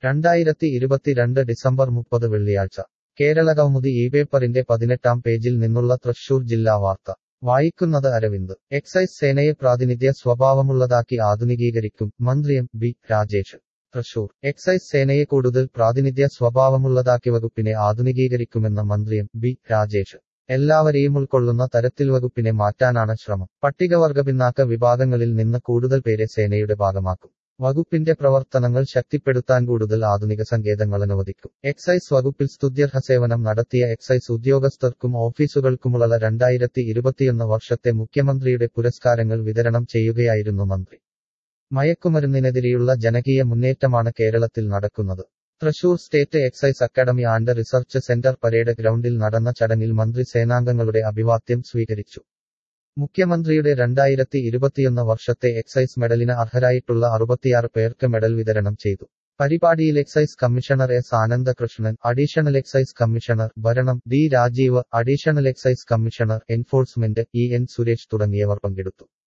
രണ്ടായിരത്തി ഇരുപത്തിരണ്ട് ഡിസംബർ മുപ്പത് വെള്ളിയാഴ്ച കേരളകൗമുദി ഈ പേപ്പറിന്റെ പതിനെട്ടാം പേജിൽ നിന്നുള്ള തൃശൂർ ജില്ലാ വാർത്ത വായിക്കുന്നത് അരവിന്ദ് എക്സൈസ് സേനയെ പ്രാതിനിധ്യ സ്വഭാവമുള്ളതാക്കി ആധുനികീകരിക്കും മന്ത്രി M B Rajesh Thrissur excise സേനയെ കൂടുതൽ പ്രാതിനിധ്യ സ്വഭാവമുള്ളതാക്കി വകുപ്പിനെ ആധുനികീകരിക്കുമെന്ന് മന്ത്രി എം ബി രാജേഷ് എല്ലാവരെയും ഉൾക്കൊള്ളുന്ന തരത്തിൽ വകുപ്പിനെ മാറ്റാനാണ് ശ്രമം പട്ടികവർഗ പിന്നാക്ക വിഭാഗങ്ങളിൽ നിന്ന് കൂടുതൽ പേരെ സേനയുടെ ഭാഗമാക്കും വകുപ്പിന്റെ പ്രവർത്തനങ്ങൾ ശക്തിപ്പെടുത്താൻ കൂടുതൽ ആധുനിക സങ്കേതങ്ങൾ അനുവദിക്കും എക്സൈസ് വകുപ്പിൽ സ്തുത്യർഹ സേവനം നടത്തിയ എക്സൈസ് ഉദ്യോഗസ്ഥർക്കും ഓഫീസുകൾക്കുമുള്ള രണ്ടായിരത്തി ഇരുപത്തിയൊന്ന് വർഷത്തെ മുഖ്യമന്ത്രിയുടെ പുരസ്കാരങ്ങൾ വിതരണം ചെയ്യുകയായിരുന്നു മന്ത്രി മയക്കുമരുന്നിനെതിരെയുള്ള ജനകീയ മുന്നേറ്റമാണ് കേരളത്തിൽ നടക്കുന്നത് Thrissur state excise academy and research centre parade ഗ്രൗണ്ടിൽ നടന്ന ചടങ്ങിൽ മന്ത്രി സേനാംഗങ്ങളുടെ അഭിവാദ്യം സ്വീകരിച്ചു മുഖ്യമന്ത്രിയുടെ രണ്ടായിരത്തി ഇരുപത്തിയൊന്ന് വർഷത്തെ എക്സൈസ് മെഡലിന് അർഹരായിട്ടുള്ള അറുപത്തിയാറ് പേർക്ക് മെഡൽ വിതരണം ചെയ്തു പരിപാടിയിൽ excise commissioner S Anandakrishnan additional excise commissioner ഭരണം D Rajeev additional excise commissioner enforcement E N Suresh തുടങ്ങിയവർ പങ്കെടുത്തു